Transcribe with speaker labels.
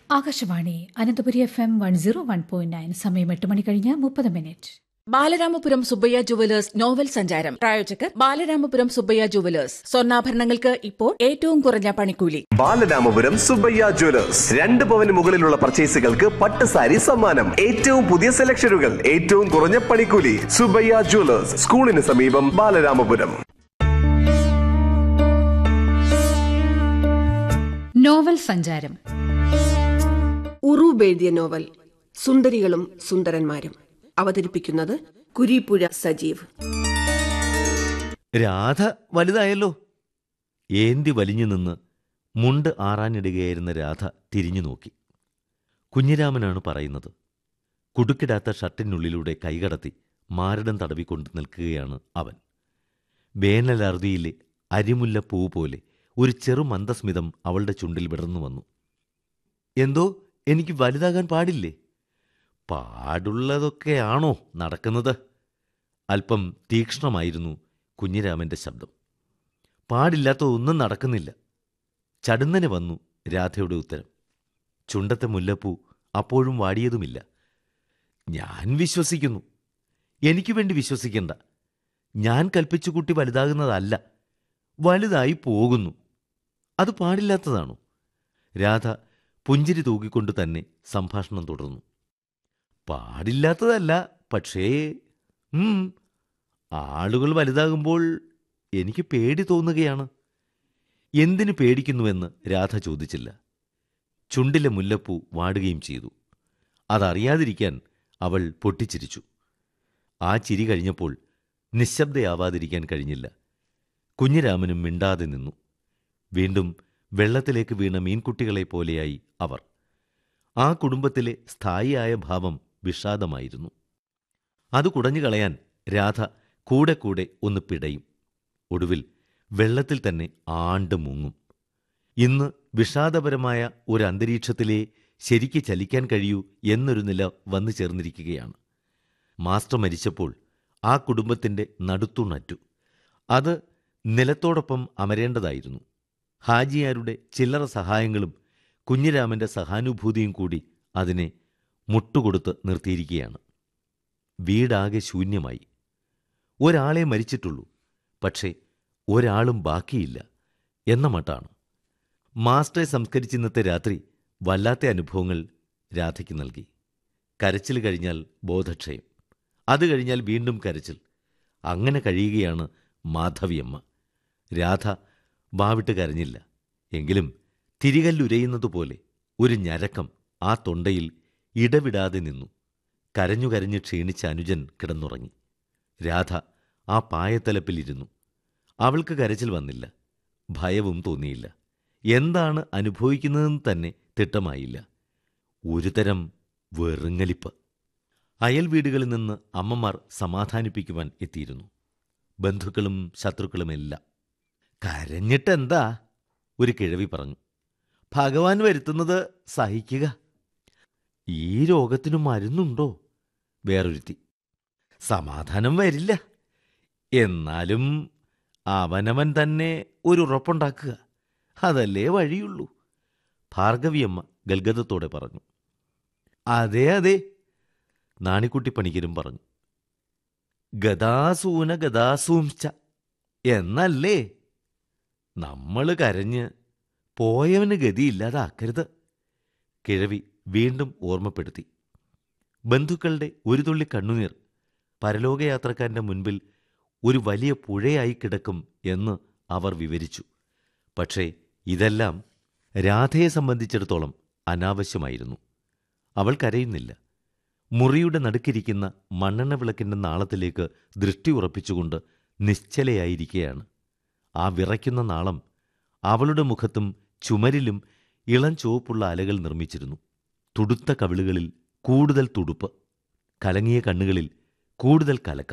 Speaker 1: Akashvani Ananthapuri F M one zero one point nine സമയം എട്ട് മണി കഴിഞ്ഞ് മുപ്പത് minute
Speaker 2: Balaramapuram Subbaiah jewellers novel സഞ്ചാരം പ്രായോജകർ ബാലരാമപുരം സുബ്ബയ്യ ജുവലേഴ്സ് സ്വർണ്ണാഭരണങ്ങൾക്ക് ഇപ്പോൾ ഏറ്റവും കുറഞ്ഞ പണിക്കൂലി
Speaker 3: ബാലരാമപുരം സുബ്ബയ്യ ജ്വല്ലേഴ്സ് രണ്ട് പവന് മുകളിലുള്ള പർച്ചേസുകൾക്ക് പട്ട് സാരി സമ്മാനം ഏറ്റവും പുതിയ സെലക്ഷനുകൾ ഏറ്റവും കുറഞ്ഞ പണിക്കൂലി സുബ്ബയ്യ ജ്വല്ലേഴ്സ് സ്കൂളിന് സമീപം ബാലരാമപുരം
Speaker 1: നോവൽ സഞ്ചാരം
Speaker 4: ഉറൂബ് എഴുതിയ നോവൽ സുന്ദരികളും സുന്ദരന്മാരും അവതരിപ്പിക്കുന്നത് കുരീപ്പുഴ സജീവ്
Speaker 5: രാധ വലുതായല്ലോ ഏന്തി വലിഞ്ഞു നിന്ന് മുണ്ട് ആറാനിടുകയായിരുന്ന രാധ തിരിഞ്ഞു നോക്കി കുഞ്ഞിരാമനാണ് പറയുന്നത് കുടുക്കിടാത്ത ഷർട്ടിനുള്ളിലൂടെ കൈകടത്തി മാരടം തടവിക്കൊണ്ട് നിൽക്കുകയാണ് അവൻ വേനലറുതിയിലെ അരിമുല്ല പൂ പോലെ ഒരു ചെറു മന്ദസ്മിതം അവളുടെ ചുണ്ടിൽ വിടർന്നു വന്നു എന്തോ എനിക്ക് വലുതാകാൻ പാടില്ലേ പാടുള്ളതൊക്കെയാണോ നടക്കുന്നത് അല്പം തീക്ഷ്ണമായിരുന്നു കുഞ്ഞിരാമന്റെ ശബ്ദം പാടില്ലാത്ത ഒന്നും നടക്കുന്നില്ല ചടുന്നനെ വന്നു രാധയുടെ ഉത്തരം ചുണ്ടത്തെ മുല്ലപ്പൂ അപ്പോഴും വാടിയതുമില്ല ഞാൻ വിശ്വസിക്കുന്നു എനിക്ക് വേണ്ടി വിശ്വസിക്കണ്ട ഞാൻ കൽപ്പിച്ചു കുട്ടി വലുതാകുന്നതല്ല വലുതായി പോകുന്നു അത് പാടില്ലാത്തതാണോ രാധ പുഞ്ചിരി തൂക്കിക്കൊണ്ട് തന്നെ സംഭാഷണം തുടർന്നു പാടില്ലാത്തതല്ല പക്ഷേ ഉം, ആളുകൾ വലുതാകുമ്പോൾ എനിക്ക് പേടി തോന്നുകയാണ് എന്തിനു പേടിക്കുന്നുവെന്ന് രാധ ചോദിച്ചില്ല ചുണ്ടിലെ മുല്ലപ്പൂ വാടുകയും ചെയ്തു അതറിയാതിരിക്കാൻ അവൾ പൊട്ടിച്ചിരിച്ചു ആ ചിരി കഴിഞ്ഞപ്പോൾ നിശബ്ദയാവാതിരിക്കാൻ കഴിഞ്ഞില്ല കുഞ്ഞിരാമനും മിണ്ടാതെ നിന്നു വീണ്ടും വെള്ളത്തിലേക്ക് വീണ മീൻകുട്ടികളെ പോലെയായി അവർ ആ കുടുംബത്തിലെ സ്ഥായിയായ ഭാവം വിഷാദമായിരുന്നു അത് കുടഞ്ഞു കളയാൻ രാധ കൂടെ കൂടെ ഒന്ന് പിടയും ഒടുവിൽ വെള്ളത്തിൽ തന്നെ ആണ്ട് മുങ്ങും ഇന്ന് വിഷാദപരമായ ഒരു അന്തരീക്ഷത്തിലേ ശരിക്ക് ചലിക്കാൻ കഴിയൂ എന്നൊരു നില വന്നു ചേർന്നിരിക്കുകയാണ് മാസ്റ്റർ മരിച്ചപ്പോൾ ആ കുടുംബത്തിൻ്റെ നടുത്തുണറ്റു അത് നിലത്തോടൊപ്പം അമരേണ്ടതായിരുന്നു ഹാജിയാരുടെ ചില്ലറ സഹായങ്ങളും കുഞ്ഞിരാമന്റെ സഹാനുഭൂതിയും കൂടി അതിനെ മുട്ടുകൊടുത്ത് നിർത്തിയിരിക്കുകയാണ് വീടാകെ ശൂന്യമായി ഒരാളെ മരിച്ചിട്ടുള്ളൂ പക്ഷേ ഒരാളും ബാക്കിയില്ല എന്ന മട്ടാണ് മാസ്റ്ററെ സംസ്കരിച്ചിന്നത്തെ രാത്രി വല്ലാത്ത അനുഭവങ്ങൾ രാധയ്ക്ക് നൽകി കരച്ചിൽ കഴിഞ്ഞാൽ ബോധക്ഷയം അത് കഴിഞ്ഞാൽ വീണ്ടും കരച്ചിൽ അങ്ങനെ കഴിയുകയാണ് മാധവിയമ്മ രാധ വാവിട്ട് കരഞ്ഞില്ല എങ്കിലും തിരികല്ലുരയുന്നതുപോലെ ഒരു ഞരക്കം ആ തൊണ്ടയിൽ ഇടവിടാതെ നിന്നു കരഞ്ഞു കരഞ്ഞ് ക്ഷീണിച്ച അനുജൻ കിടന്നുറങ്ങി രാധ ആ പായത്തലപ്പിലിരുന്നു അവൾക്ക് കരച്ചിൽ വന്നില്ല ഭയവും തോന്നിയില്ല എന്താണ് അനുഭവിക്കുന്നതെന്ന് തന്നെ തിട്ടമായില്ല ഒരുതരം വെറുങ്ങലിപ്പ് അയൽ വീടുകളിൽ നിന്ന് അമ്മമാർ സമാധാനിപ്പിക്കുവാൻ എത്തിയിരുന്നു ബന്ധുക്കളും ശത്രുക്കളുമെല്ലാം കരഞ്ഞിട്ടെന്താ ഒരു കിഴവി പറഞ്ഞു ഭഗവാൻ വരുത്തുന്നത് സഹിക്കുക ഈ രോഗത്തിനു മരുന്നുണ്ടോ വേറൊരുത്തി സമാധാനം വരില്ല എന്നാലും അവനവൻ തന്നെ ഒരു ഉറപ്പുണ്ടാക്കുക അതല്ലേ വഴിയുള്ളൂ ഭാർഗവിയമ്മ ഗൽഗതത്തോടെ പറഞ്ഞു അതെ അതെ നാണിക്കുട്ടി പണിക്കരും പറഞ്ഞു ഗതാസൂന ഗതാസൂംച്ച എന്നല്ലേ നമ്മൾ കരഞ്ഞ് പോയവന് ഗതിയില്ലാതാക്കരുത് കിഴവി വീണ്ടും ഓർമ്മപ്പെടുത്തി ബന്ധുക്കളുടെ ഒരു തുള്ളി കണ്ണുനീർ പരലോകയാത്രക്കാരൻ്റെ മുൻപിൽ ഒരു വലിയ പുഴയായി കിടക്കും എന്ന് അവർ വിവരിച്ചു പക്ഷേ ഇതെല്ലാം രാധയെ സംബന്ധിച്ചിടത്തോളം അനാവശ്യമായിരുന്നു അവൾ കരയുന്നില്ല മുറിയുടെ നടുക്കിരിക്കുന്ന മണ്ണെണ്ണ വിളക്കിൻ്റെ നാളത്തിലേക്ക് ദൃഷ്ടി ഉറപ്പിച്ചുകൊണ്ട് നിശ്ചലയായിരിക്കുകയാണ് ആ വിറയ്ക്കുന്ന നാളം അവളുടെ മുഖത്തും ചുമരിലും ഇളം ചുവപ്പുള്ള അലകൾ നിർമ്മിച്ചിരുന്നു തുടുത്ത കവിളുകളിൽ കൂടുതൽ തുടുപ്പ് കലങ്ങിയ കണ്ണുകളിൽ കൂടുതൽ കലക്കം